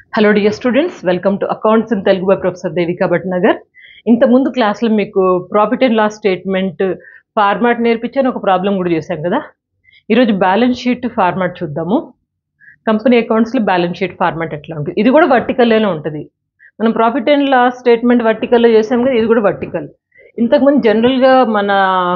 hello dear students welcome to accounts in Telugu by professor Devika Bhatnagar ఇంత ముందు క్లాస్లో మీకు profit and loss statement format నేర్పించాను ఒక ప్రాబ్లం కూడా చేశాం కదా ఈరోజు బ్యాలెన్స్ షీట్ ఫార్మాట్ చూద్దాము కంపెనీ అకౌంట్స్లో బ్యాలెన్స్ షీట్ ఫార్మాట్ ఎట్లా ఉంటుంది ఇది కూడా వర్టికల్లోనే ఉంటుంది మనం ప్రాఫిట్ అండ్ లాస్ స్టేట్మెంట్ వర్టికల్లో చేసాం కదా ఇది కూడా వర్టికల్ ఇంతకుముందు జనరల్గా మన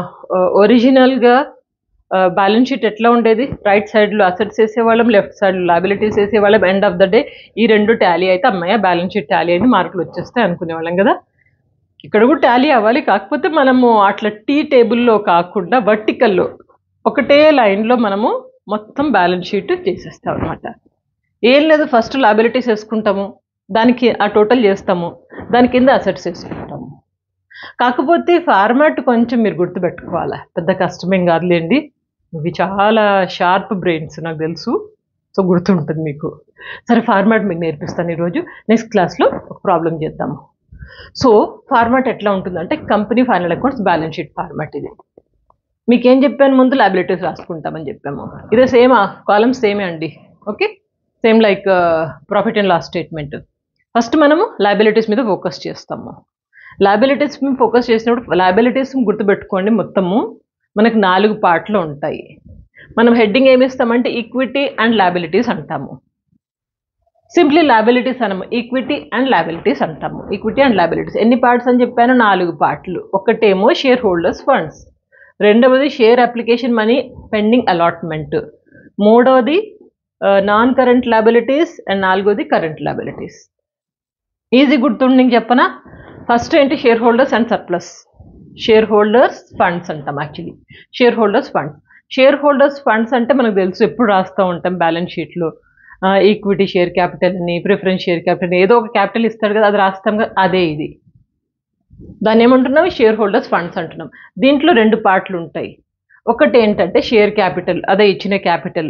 ఒరిజినల్గా బ్యాలెన్స్ షీట్ ఎట్లా ఉండేది రైట్ సైడ్లో అసెట్స్ వేసేవాళ్ళం లెఫ్ట్ సైడ్లో లాబిలిటీస్ వేసేవాళ్ళం ఎండ్ ఆఫ్ ద డే ఈ రెండు టాలీ అయితే అమ్మాయి బ్యాలెన్స్ షీట్ టాలీ అయింది మార్కులు వచ్చేస్తాయి అనుకునేవాళ్ళం కదా ఇక్కడ కూడా టాలీ అవ్వాలి కాకపోతే మనము అట్లా టీ టేబుల్లో కాకుండా వర్టికల్లో ఒకటే లైన్లో మనము మొత్తం బ్యాలెన్స్ షీట్ చేసేస్తాం అనమాట ఏం లేదు ఫస్ట్ లాబిలిటీస్ వేసుకుంటాము దానికి ఆ టోటల్ చేస్తాము దాని కింద అసెట్స్ వేసుకుంటాము కాకపోతే ఫార్మాట్ కొంచెం మీరు గుర్తుపెట్టుకోవాలి పెద్ద కష్టమేం కాదులేండి ఇవి చాలా షార్ప్ బ్రెయిన్స్ నాకు తెలుసు సో గుర్తుంటుంది మీకు సరే ఫార్మాట్ మీకు నేర్పిస్తాను ఈరోజు నెక్స్ట్ క్లాస్లో ఒక ప్రాబ్లం చేద్దాము సో ఫార్మాట్ ఎట్లా ఉంటుందంటే company final accounts balance sheet format ఇది మీకు ఏం చెప్పాను ముందు లాబిలిటీస్ రాసుకుంటామని చెప్పాము ఇదే సేమ్ కాలమ్ సేమే అండి okay same like profit and loss statement first మనము లాబిలిటీస్ మీద ఫోకస్ చేస్తాము లాబిలిటీస్ మీద ఫోకస్ చేసినప్పుడు లాబిలిటీస్ గుర్తుపెట్టుకోండి మొత్తము మనకు నాలుగు పార్ట్లు ఉంటాయి మనం హెడ్డింగ్ ఏమి ఇస్తామంటే ఈక్విటీ అండ్ లాబిలిటీస్ అంటాము సింప్లీ లాబిలిటీస్ అనము ఈక్విటీ అండ్ లాబిలిటీస్ అంటాము ఈక్విటీ అండ్ లాబిలిటీస్ ఎన్ని పార్ట్స్ అని చెప్పాను నాలుగు పార్ట్లు ఒకటేమో షేర్ హోల్డర్స్ ఫండ్స్ రెండవది share application money pending allotment మూడవది నాన్ కరెంట్ లాబిలిటీస్ అండ్ నాలుగోది కరెంట్ లాబిలిటీస్ ఈజీ గుర్తుండి చెప్పనా ఫస్ట్ ఏంటి share holders and surplus share holders funds అంటాం actually share holders funds share holders funds అంటే మనకు తెలుసు ఎప్పుడు రాస్తూ ఉంటాం బ్యాలెన్స్ షీట్లో ఈక్విటీ షేర్ క్యాపిటల్ అని ప్రిఫరెన్స్ షేర్ క్యాపిటల్ ఏదో ఒక క్యాపిటల్ ఇస్తాడు కదా అది రాస్తాం కదా అదే ఇది దాన్ని ఏమంటున్నాం షేర్ హోల్డర్స్ ఫండ్స్ అంటున్నాం దీంట్లో రెండు పార్ట్లు ఉంటాయి ఒకటి ఏంటంటే షేర్ క్యాపిటల్ అదే ఇచ్చిన capital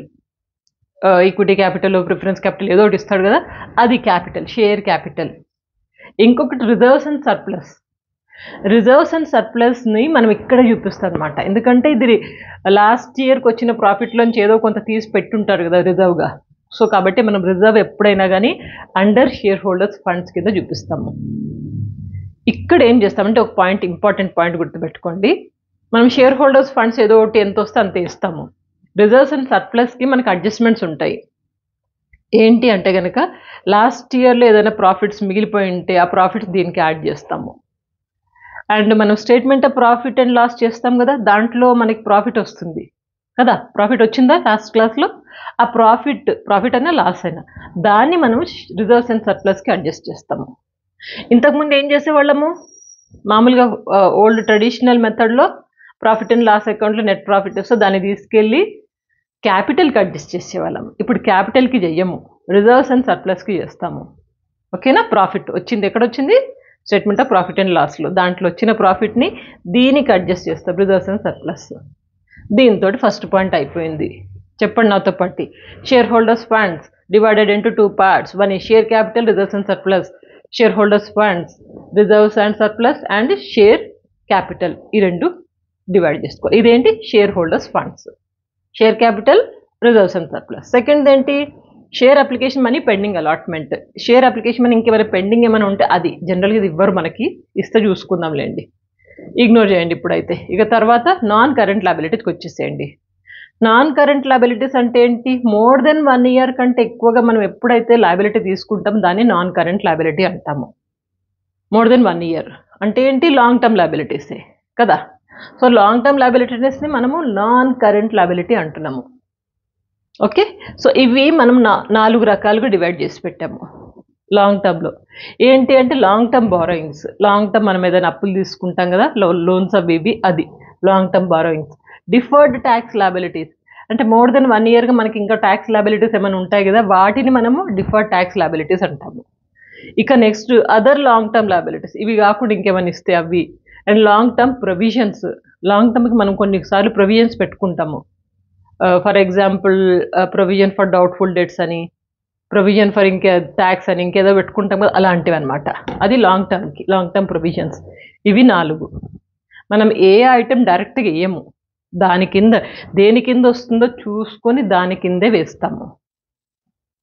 equity capital preference capital ఏదో ఒకటి ఇస్తాడు కదా అది క్యాపిటల్ షేర్ క్యాపిటల్ ఇంకొకటి reserves and surplus reserves and సర్ప్లస్ని మనం ఇక్కడ చూపిస్తాం అనమాట ఎందుకంటే ఇది లాస్ట్ ఇయర్కి వచ్చిన ప్రాఫిట్లోంచి ఏదో కొంత తీసి పెట్టుంటారు కదా రిజర్వ్గా సో కాబట్టి మనం రిజర్వ్ ఎప్పుడైనా కానీ అండర్ షేర్ హోల్డర్స్ ఫండ్స్ కింద చూపిస్తాము ఇక్కడ ఏం చేస్తామంటే ఒక పాయింట్ ఇంపార్టెంట్ పాయింట్ గుర్తుపెట్టుకోండి మనం షేర్ హోల్డర్స్ ఫండ్స్ ఏదో ఒకటి ఎంత వస్తే అంత ఇస్తాము రిజర్వ్స్ అండ్ సర్ప్లస్కి మనకు అడ్జస్ట్మెంట్స్ ఉంటాయి ఏంటి అంటే కనుక లాస్ట్ ఇయర్లో ఏదైనా ప్రాఫిట్స్ మిగిలిపోయి ఉంటే ఆ ప్రాఫిట్స్ దీనికి యాడ్ చేస్తాము అండ్ మనం statement of profit and loss చేస్తాం కదా దాంట్లో మనకి ప్రాఫిట్ వస్తుంది కదా ప్రాఫిట్ వచ్చిందా లాస్ట్ క్లాస్లో ఆ ప్రాఫిట్ ప్రాఫిట్ అయినా లాస్ అయినా దాన్ని మనం రిజర్వ్స్ అండ్ సర్ప్లస్కి అడ్జస్ట్ చేస్తాము ఇంతకుముందు ఏం చేసేవాళ్ళము మామూలుగా ఓల్డ్ ట్రెడిషనల్ మెథడ్లో ప్రాఫిట్ అండ్ లాస్ అకౌంట్లో నెట్ ప్రాఫిట్ వస్తే దాన్ని తీసుకెళ్ళి క్యాపిటల్కి అడ్జస్ట్ చేసేవాళ్ళం ఇప్పుడు క్యాపిటల్కి చెయ్యము రిజర్వ్స్ అండ్ సర్ప్లస్కి చేస్తాము ఓకేనా ప్రాఫిట్ వచ్చింది ఎక్కడ వచ్చింది స్టేట్మెంట్ ఆఫ్ ప్రాఫిట్ అండ్ లాస్లో దాంట్లో వచ్చిన ప్రాఫిట్ని దీనికి అడ్జస్ట్ చేస్తాం రిజర్వ్స్ అండ్ సర్ప్లస్ దీంతో ఫస్ట్ పాయింట్ అయిపోయింది చెప్పండి నాతో పాటి share holders funds divided into two parts one ఈ share capital reserves and surplus share holders funds reserves and surplus and share capital ఈ రెండు డివైడ్ చేసుకోవాలి ఇదేంటి share holders funds share capital reserves and surplus second ఏంటి share application money pending allotment share application money ఇంకేమైనా pending ఏమైనా ఉంటే అది జనరల్గా ఇది ఇవ్వరు మనకి ఇస్తే చూసుకుందాంలేండి ఇగ్నోర్ చేయండి ఇప్పుడైతే ఇక తర్వాత నాన్ కరెంట్ లాబిలిటీస్కి వచ్చేసేయండి నాన్ కరెంట్ లాబిలిటీస్ అంటే ఏంటి మోర్ దెన్ వన్ ఇయర్ కంటే ఎక్కువగా మనం ఎప్పుడైతే లాబిలిటీ తీసుకుంటాం దాన్ని నాన్ కరెంట్ లాబిలిటీ అంటాము మోర్ దెన్ వన్ ఇయర్ అంటే ఏంటి లాంగ్ టర్మ్ లాబిలిటీసే కదా సో లాంగ్ టర్మ్ లాబిలిటీస్ని మనము నాన్ కరెంట్ లాబిలిటీ అంటున్నాము ఓకే సో ఇవి మనం నా నాలుగు రకాలుగా డివైడ్ చేసి పెట్టాము లాంగ్ టర్మ్లో ఏంటి అంటే long term borrowings long term మనం ఏదైనా అప్పులు తీసుకుంటాం కదా లో లోన్స్ అవి ఇవి అది long term borrowings deferred tax liabilities అంటే మోర్ దెన్ వన్ ఇయర్గా మనకి ఇంకా ట్యాక్స్ లాబిలిటీస్ ఏమైనా ఉంటాయి కదా వాటిని మనము డిఫర్డ్ ట్యాక్స్ లాబిలిటీస్ అంటాము ఇక next other long term liabilities ఇవి కాకుండా ఇంకేమైనా ఇస్తే అవి and long term provisions long టర్మ్కి మనం కొన్నిసార్లు ప్రొవిజన్స్ పెట్టుకుంటాము for example provision for doubtful debts అని ప్రొవిజన్ ఫర్ ఇంకే ట్యాక్స్ అని ఇంకేదో పెట్టుకుంటాం కదా అలాంటివి అనమాట అది లాంగ్ టర్మ్కి లాంగ్ టర్మ్ ప్రొవిజన్స్ ఇవి నాలుగు మనం ఏ ఐటెం డైరెక్ట్గా వేయము దాని కింద దేని కింద వస్తుందో చూసుకొని దాని కిందే వేస్తాము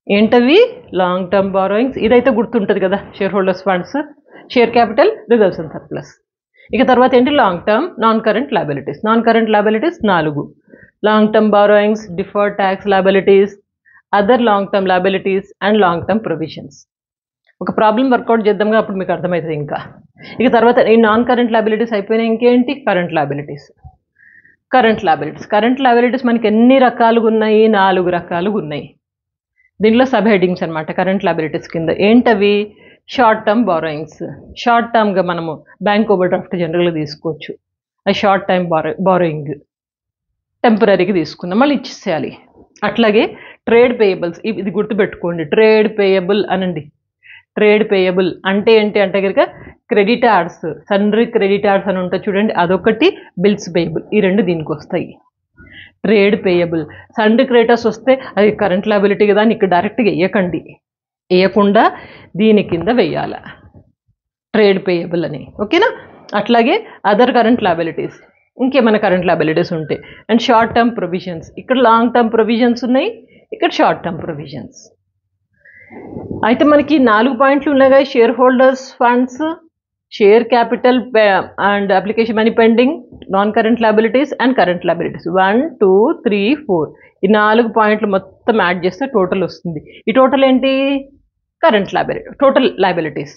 ఏంటవి లాంగ్ టర్మ్ బారోయింగ్స్ ఇదైతే గుర్తుంటుంది కదా share holders funds share capital reserves and surplus ఇక తర్వాత ఏంటి long term non current liabilities non current liabilities నాలుగు long term borrowings deferred tax liabilities other long term liabilities and long term provisions ఒక problem work out చేద్దాంగా అప్పుడు మీకు అర్థమవుతుంది ఇంకా ఇక తర్వాత ఈ నాన్ కరెంట్ లయబిలిటీస్ అయిపోయినాయి ఇంకేంటి current liabilities current liabilities current liabilities మనకి ఎన్ని రకాలుగా ఉన్నాయి నాలుగు రకాలుగా ఉన్నాయి దీనిలో సబ్ హెడ్డింగ్స్ అనమాట కరెంట్ లయబిలిటీస్ కింద ఏంటవి షార్ట్ టర్మ్ బారోయింగ్స్ షార్ట్ టర్మ్గా మనము బ్యాంక్ ఓవర్ డ్రాఫ్ట్ జనరల్గా తీసుకోవచ్చు అది షార్ట్ టైం బారో బారోయింగ్ టెంపరీగా తీసుకుందాం మళ్ళీ ఇచ్చేసేయాలి అట్లాగే ట్రేడ్ పేయబుల్స్ ఇది గుర్తుపెట్టుకోండి ట్రేడ్ పేయబుల్ అనండి ట్రేడ్ పేయబుల్ అంటే ఏంటి అంటే కనుక క్రెడిటార్స్ సన్రీ క్రెడిటార్స్ అని ఉంటుంది చూడండి అదొకటి బిల్స్ పేయబుల్ ఈ రెండు దీనికి వస్తాయి ట్రేడ్ పేయబుల్ సన్రీ క్రెడిటర్స్ వస్తే అది కరెంట్ లయబిలిటీ కదా అని ఇక్కడ డైరెక్ట్గా వేయకండి వేయకుండా దీని కింద వేయాల ట్రేడ్ పేయబుల్ అని ఓకేనా అట్లాగే అదర్ కరెంట్ లయబిలిటీస్ ఇంకేమైనా కరెంట్ లయబిలిటీస్ ఉంటాయి అండ్ షార్ట్ టర్మ్ ప్రొవిజన్స్ ఇక్కడ లాంగ్ టర్మ్ ప్రొవిజన్స్ ఉన్నాయి ఇక్కడ షార్ట్ టర్మ్ ప్రొవిజన్స్ అయితే మనకి నాలుగు పాయింట్లు ఉన్నాయి కదా share holders funds share capital and application money pending non current liabilities and current liabilities one two three four ఈ నాలుగు పాయింట్లు మొత్తం యాడ్ చేస్తే టోటల్ వస్తుంది ఈ టోటల్ ఏంటి current liability total liabilities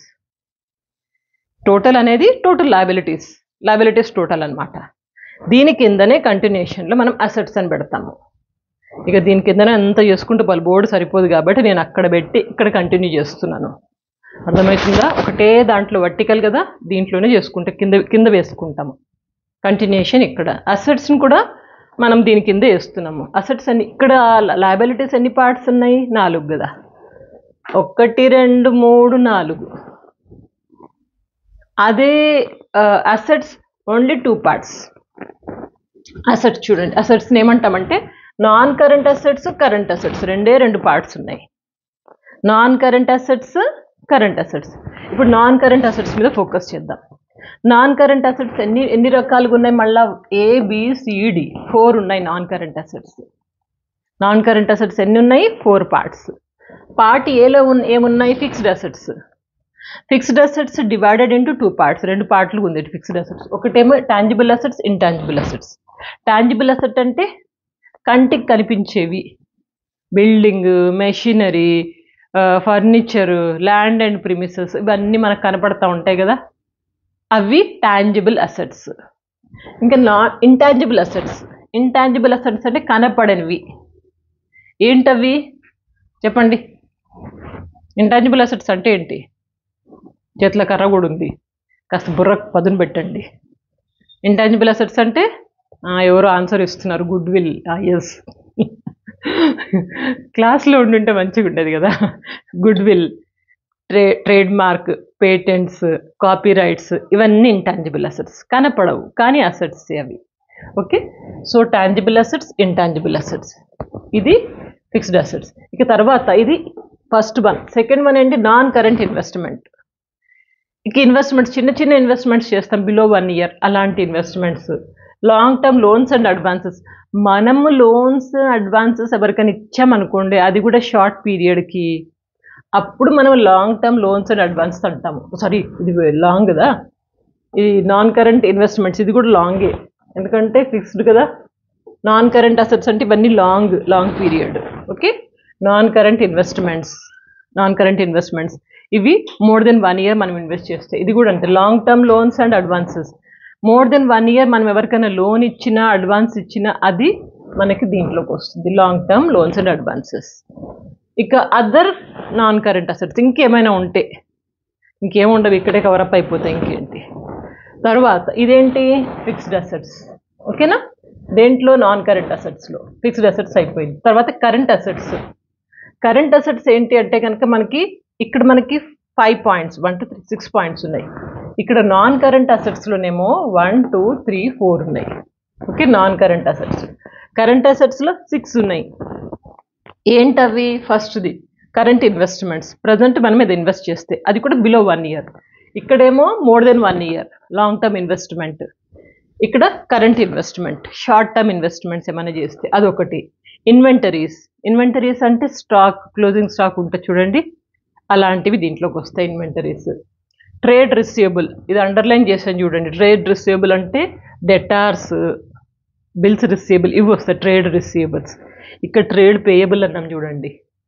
total అనేది టోటల్ లయబిలిటీస్ లయబిలిటీస్ టోటల్ అన్నమాట దీని కిందనే కంటిన్యూషన్లో మనం అసెట్స్ అని పెడతాము ఇక దీని కిందనే అంత చేసుకుంటూ పలు బోర్డు సరిపోదు కాబట్టి నేను అక్కడ పెట్టి ఇక్కడ కంటిన్యూ చేస్తున్నాను అర్థమవుతుందా ఒకటే దాంట్లో వర్టికల్ కదా దీంట్లోనే చేసుకుంటే కింద కింద వేసుకుంటాము కంటిన్యూషన్ ఇక్కడ అసెట్స్ని కూడా మనం దీని కింద వేస్తున్నాము అసెట్స్ అన్ని ఇక్కడ లయబిలిటీస్ ఎన్ని పార్ట్స్ ఉన్నాయి నాలుగు కదా ఒకటి రెండు మూడు నాలుగు అదే assets only two parts assets చూడండి అసెట్స్ని ఏమంటామంటే non current assets current assets రెండే రెండు పార్ట్స్ ఉన్నాయి non current assets current assets ఇప్పుడు నాన్ కరెంట్ అసెట్స్ మీద ఫోకస్ చేద్దాం నాన్ కరెంట్ అసెట్స్ ఎన్ని ఎన్ని రకాలుగా ఉన్నాయి మళ్ళీ ఏబిసిడి ఫోర్ ఉన్నాయి non current assets non current assets ఎన్ని ఉన్నాయి ఫోర్ పార్ట్స్ పార్ట్ ఏలో ఉన్న ఏమున్నాయి fixed assets fixed assets divided into two parts రెండు పార్ట్లు ఉంది ఫిక్స్డ్ అసెట్స్ ఒకటేమో tangible assets intangible assets tangible asset అంటే కంటికి కనిపించేవి building machinery furniture land and premises ఇవన్నీ మనకు కనపడతా ఉంటాయి కదా అవి టాంజిబుల్ అసెట్స్ ఇంకా నా ఇంటాంజిబుల్ అసెట్స్ ఇంటాంజిబుల్ అసెట్స్ అంటే కనపడనివి ఏంటవి చెప్పండి ఇంటాంజిబుల్ అసెట్స్ అంటే ఏంటి చేతిలో కర్ర కూడా ఉంది కాస్త బుర్ర పదును పెట్టండి ఇంటాంజిబుల్ అసెట్స్ అంటే ఆ, ఎవరో ఆన్సర్ ఇస్తున్నారు గుడ్ విల్ ఎస్ క్లాస్లో ఉండుంటే మంచిగా ఉండేది కదా గుడ్ విల్ ట్రే trademark patents copyrights ఇవన్నీ ఇంటాంజిబుల్ అసెట్స్ కనపడవు కానీ అసెట్స్ అవి okay so tangible assets intangible assets ఇది ఫిక్స్డ్ అసెట్స్ ఇక తర్వాత ఇది ఫస్ట్ వన్ సెకండ్ వన్ ఏంటి నాన్ కరెంట్ ఇన్వెస్ట్మెంట్ ఇక ఇన్వెస్ట్మెంట్స్ చిన్న చిన్న ఇన్వెస్ట్మెంట్స్ చేస్తాం బిలో వన్ ఇయర్ అలాంటి investments long term loans and advances మనము లోన్స్ అడ్వాన్సెస్ ఎవరికైనా ఇచ్చామనుకోండి అది కూడా షార్ట్ పీరియడ్కి అప్పుడు మనం long term loans and advances అంటాము సారీ ఇది లాంగ్ కదా ఇది నాన్ కరెంట్ ఇన్వెస్ట్మెంట్స్ ఇది కూడా లాంగే ఎందుకంటే ఫిక్స్డ్ కదా నాన్ కరెంట్ అసెట్స్ అంటే ఇవన్నీ long long period okay non current investments non current investments ఇవి మోర్ దెన్ వన్ ఇయర్ మనం ఇన్వెస్ట్ చేస్తే ఇది కూడా అంతే long term loans and advances more than one year మనం ఎవరికైనా లోన్ ఇచ్చినా అడ్వాన్స్ ఇచ్చినా అది మనకి దీంట్లోకి వస్తుంది long term loans and advances ఇక అదర్ నాన్ కరెంట్ అసెట్స్ ఇంకేమైనా ఉంటే ఇంకేముండవు ఇక్కడే కవరప్ అయిపోతాయి ఇంకేంటి తర్వాత ఇదేంటి ఫిక్స్డ్ అసెట్స్ ఓకేనా దేంట్లో నాన్ కరెంట్ అసెట్స్లో ఫిక్స్డ్ అసెట్స్ అయిపోయింది తర్వాత కరెంట్ అసెట్స్ కరెంట్ అసెట్స్ ఏంటి అంటే కనుక మనకి ఇక్కడ మనకి five points one two three six points ఉన్నాయి ఇక్కడ నాన్ కరెంట్ అసెట్స్లోనేమో వన్ టూ త్రీ ఫోర్ ఉన్నాయి okay non current assets current అసెట్స్లో సిక్స్ ఉన్నాయి ఏంటవి ఫస్ట్ది కరెంట్ ఇన్వెస్ట్మెంట్స్ ప్రజెంట్ మనం ఇది ఇన్వెస్ట్ చేస్తే అది కూడా బిలో వన్ ఇయర్ ఇక్కడేమో more than one year long term investment ఇక్కడ current investment short term investments ఏమైనా చేస్తే అదొకటి ఇన్వెంటరీస్ ఇన్వెంటరీస్ అంటే స్టాక్ క్లోజింగ్ స్టాక్ ఉంటుంది చూడండి అలాంటివి దీంట్లోకి వస్తాయి ఇన్వెంటరీస్ ట్రేడ్ రిసీవబుల్ ఇది అండర్లైన్ చేసాను చూడండి ట్రేడ్ రిసీవబుల్ అంటే డెటార్స్ బిల్స్ రిసీవబుల్ ఇవి వస్తాయి ట్రేడ్ రిసీవబుల్స్ ఇక్కడ ట్రేడ్ పేయబుల్ అన్నాం చూడండి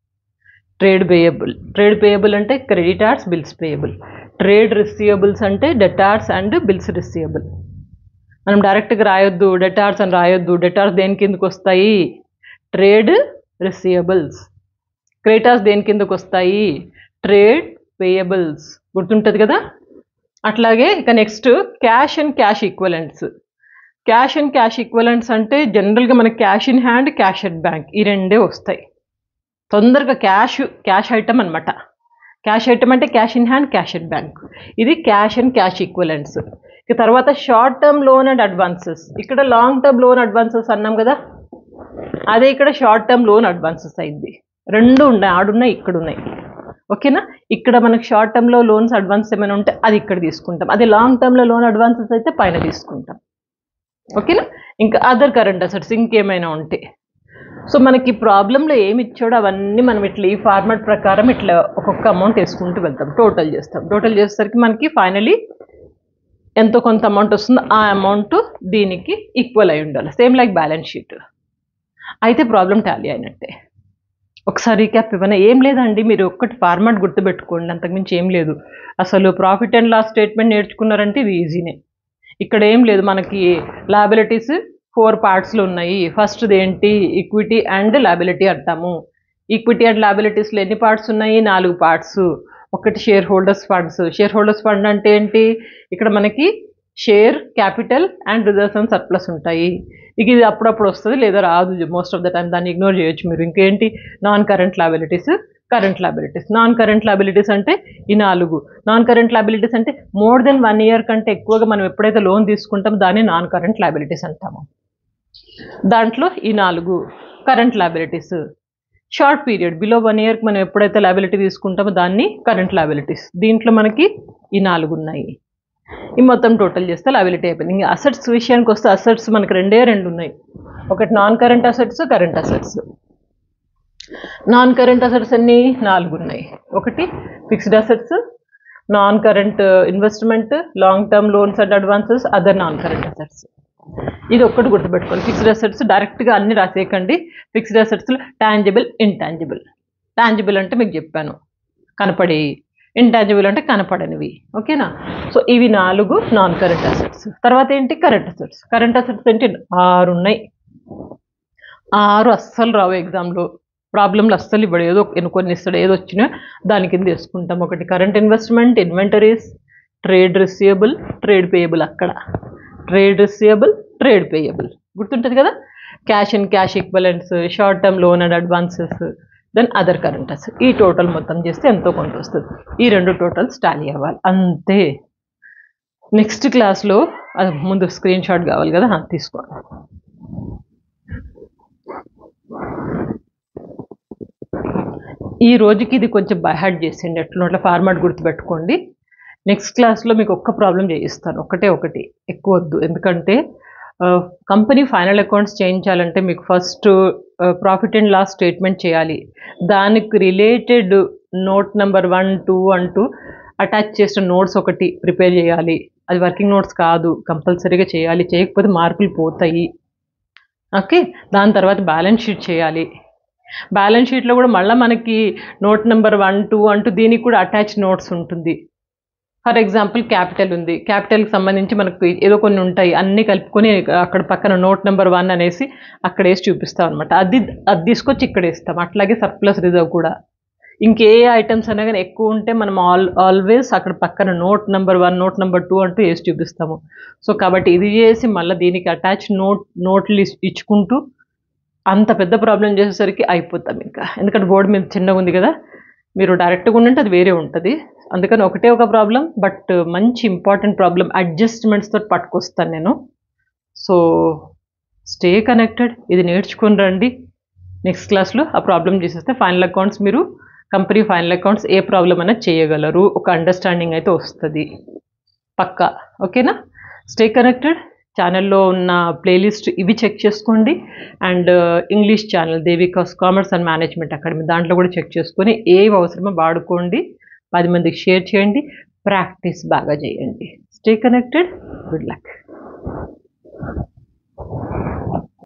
ట్రేడ్ పేయబుల్ ట్రేడ్ పేయబుల్ అంటే creditors bills payable trade receivables అంటే డెటార్స్ అండ్ బిల్స్ రిసీవబుల్ మనం డైరెక్ట్గా రాయొద్దు డెటార్స్ అని రాయొద్దు డెటార్స్ దేని కిందకు వస్తాయి ట్రేడ్ రిసీవబుల్స్ క్రెడిటార్స్ దేని కిందకు వస్తాయి ట్రేడ్ పేయబుల్స్ గుర్తుంటుంది కదా అట్లాగే ఇక next cash and cash equivalents cash and cash equivalents అంటే జనరల్గా మనకి cash in hand cash at bank ఈ రెండే వస్తాయి తొందరగా క్యాష్ క్యాష్ ఐటమ్ అనమాట క్యాష్ ఐటమ్ అంటే cash in hand cash at bank ఇది క్యాష్ అండ్ క్యాష్ ఈక్వలెంట్స్ ఇక తర్వాత short term loan and advances ఇక్కడ లాంగ్ టర్మ్ లోన్ అడ్వాన్సెస్ అన్నాం కదా అదే ఇక్కడ షార్ట్ టర్మ్ లోన్ అడ్వాన్సెస్ అయింది రెండు ఉన్నాయి ఆడున్నాయి ఇక్కడ ఉన్నాయి ఓకేనా ఇక్కడ మనకి షార్ట్ టర్మ్లో లోన్స్ అడ్వాన్స్ ఏమైనా ఉంటే అది ఇక్కడ తీసుకుంటాం అదే లాంగ్ టర్మ్లో లోన్ అడ్వాన్సెస్ అయితే పైన తీసుకుంటాం ఓకేనా ఇంకా అదర్ కరెంట్ అసెట్స్ ఇంకేమైనా ఉంటే సో మనకి ప్రాబ్లంలో ఏమి ఇచ్చాడో అవన్నీ మనం ఇట్లా ఈ ఫార్మాట్ ప్రకారం ఇట్లా ఒక్కొక్క అమౌంట్ వేసుకుంటూ వెళ్తాం టోటల్ చేస్తాం టోటల్ చేసేసరికి మనకి ఫైనలీ ఎంతో కొంత అమౌంట్ వస్తుందో ఆ అమౌంట్ దీనికి ఈక్వల్ అయి ఉండాలి సేమ్ లైక్ బ్యాలెన్స్ షీట్ అయితే ప్రాబ్లం టాలీ అయినట్టే ఒకసారి రీక్యాప్ ఇవ్వనా ఏం లేదండి మీరు ఒక్కటి ఫార్మాట్ గుర్తుపెట్టుకోండి అంతకుమించి ఏం లేదు అసలు ప్రాఫిట్ అండ్ లాస్ స్టేట్మెంట్ నేర్చుకున్నారంటే ఇది ఈజీనే ఇక్కడ ఏం లేదు మనకి లాబిలిటీస్ ఫోర్ పార్ట్స్లో ఉన్నాయి ఫస్ట్ది ఏంటి ఈక్విటీ అండ్ లాబిలిటీ అంటాము ఈక్విటీ అండ్ లాబిలిటీస్లో ఎన్ని పార్ట్స్ ఉన్నాయి నాలుగు పార్ట్స్ ఒకటి share holders funds share shareholders fund అంటే ఏంటి ఇక్కడ మనకి share capital and reserves and surplus ఉంటాయి ఇక ఇది అప్పుడప్పుడు వస్తుంది లేదా రాదు మోస్ట్ ఆఫ్ ద టైం దాన్ని ఇగ్నోర్ చేయొచ్చు మీరు ఇంకేంటి non current liabilities current liabilities non current liabilities అంటే ఈ నాలుగు నాన్ కరెంట్ లాబిలిటీస్ అంటే మోర్ దెన్ వన్ ఇయర్ కంటే ఎక్కువగా మనం ఎప్పుడైతే లోన్ తీసుకుంటామో దాన్ని నాన్ కరెంట్ లాబిలిటీస్ అంటాము దాంట్లో ఈ నాలుగు current liabilities short period below one ఇయర్కి మనం ఎప్పుడైతే లాబిలిటీ తీసుకుంటామో దాన్ని కరెంట్ లాబిలిటీస్ దీంట్లో మనకి ఈ నాలుగు ఉన్నాయి ఈ మొత్తం టోటల్ చేస్తే లాబిలిటీ అయిపోయింది ఇంకా అసెట్స్ విషయానికి వస్తే అసెట్స్ మనకి రెండే రెండు ఉన్నాయి ఒకటి non current assets current assets non current assets అన్ని నాలుగు ఉన్నాయి ఒకటి fixed assets non current investment long term loans and advances other non current assets ఇది ఒక్కటి గుర్తుపెట్టుకోండి ఫిక్స్డ్ అసెట్స్ డైరెక్ట్గా అన్ని రాసేయకండి ఫిక్స్డ్ అసెట్స్లో టాంజిబుల్ ఇంటాంజిబుల్ టాంజిబుల్ అంటే మీకు చెప్పాను కనపడి ఇంటాంజిబుల్ అంటే కనపడనివి ఓకేనా సో ఇవి నాలుగు నాన్ కరెంట్ అసెట్స్ తర్వాత ఏంటి కరెంట్ అసెట్స్ కరెంట్ అసెట్స్ ఏంటి ఆరు ఉన్నాయి ఆరు అస్సలు రావు ఎగ్జామ్లో ప్రాబ్లంలు అస్సలు ఇవ్వడు ఏదో ఎన్ని కొన్ని ఇస్తాడు ఏదో వచ్చినా దాని కింద వేసుకుంటాం ఒకటి current investment inventories trade receivable trade payable అక్కడ ట్రేడ్ రిసీవబుల్ ట్రేడ్ పేయబుల్ గుర్తుంటుంది కదా cash and cash equivalents short term loan and advances then other current asset ఈ టోటల్ మొత్తం చేస్తే ఎంతో కొంత వస్తుంది ఈ రెండు టోటల్స్ టాలీ అవ్వాలి అంతే నెక్స్ట్ క్లాస్లో అది ముందు స్క్రీన్ షాట్ కావాలి కదా అది తీసుకోండి ఈ రోజుకి ఇది కొంచెం బైహార్డ్ చేసేయండి ఎట్లా అట్లా ఫార్మాట్ గుర్తుపెట్టుకోండి నెక్స్ట్ క్లాస్లో మీకు ఒక్క ప్రాబ్లం చేయిస్తాను ఒకటే ఒకటి ఎక్కువ వద్దు ఎందుకంటే కంపెనీ ఫైనల్ అకౌంట్స్ చేయించాలంటే మీకు first profit and loss statement చేయాలి దానికి related note number one two అంటూ అటాచ్ చేసిన నోట్స్ ఒకటి ప్రిపేర్ చేయాలి అది వర్కింగ్ నోట్స్ కాదు కంపల్సరీగా చేయాలి చేయకపోతే మార్కులు పోతాయి ఓకే దాని తర్వాత బ్యాలెన్స్ షీట్ చేయాలి బ్యాలెన్స్ షీట్లో కూడా మళ్ళీ మనకి నోట్ నెంబర్ వన్ టూ అంటూ దీనికి కూడా అటాచ్ నోట్స్ ఉంటుంది ఫర్ ఎగ్జాంపుల్ క్యాపిటల్ ఉంది క్యాపిటల్కి సంబంధించి మనకు ఏదో కొన్ని ఉంటాయి అన్నీ కలుపుకొని అక్కడ పక్కన నోట్ నెంబర్ వన్ అనేసి అక్కడ వేసి చూపిస్తాం అనమాట అది అది తీసుకొచ్చి ఇక్కడ వేస్తాం అట్లాగే సర్ప్లస్ రిజర్వ్ కూడా ఇంకే ఐటమ్స్ అయినా కానీ ఎక్కువ ఉంటే మనం ఆల్ ఆల్వేస్ అక్కడ పక్కన note number one note number two అంటూ వేసి చూపిస్తాము సో కాబట్టి ఇది చేసి మళ్ళీ దీనికి అటాచ్ నోట్ నోట్లు ఇస్- ఇచ్చుకుంటూ అంత పెద్ద ప్రాబ్లం చేసేసరికి అయిపోతాం ఇంకా ఎందుకంటే బోర్డు మీద చిన్నగా ఉంది కదా మీరు డైరెక్ట్గా ఉండంటే అది వేరే ఉంటుంది అందుకని ఒకటే ఒక ప్రాబ్లం బట్ మంచి ఇంపార్టెంట్ ప్రాబ్లం అడ్జస్ట్మెంట్స్ తోటి పట్టుకొస్తాను నేను సో స్టే కనెక్టెడ్ ఇది నేర్చుకొని రండి నెక్స్ట్ క్లాస్లో ఆ ప్రాబ్లం చేసేస్తే ఫైనల్ అకౌంట్స్ మీరు కంపెనీ ఫైనల్ అకౌంట్స్ ఏ ప్రాబ్లం అయినా చేయగలరు ఒక అండర్స్టాండింగ్ అయితే వస్తుంది పక్కా ఓకేనా స్టే కనెక్టెడ్ ఛానల్లో ఉన్న ప్లేలిస్ట్ ఇవి చెక్ చేసుకోండి and English channel Devika's commerce and management academy దాంట్లో కూడా చెక్ చేసుకొని ఏవి అవసరమో వాడుకోండి పది మందికి షేర్ చేయండి ప్రాక్టీస్ బాగా చేయండి స్టే కనెక్టెడ్ గుడ్ లక్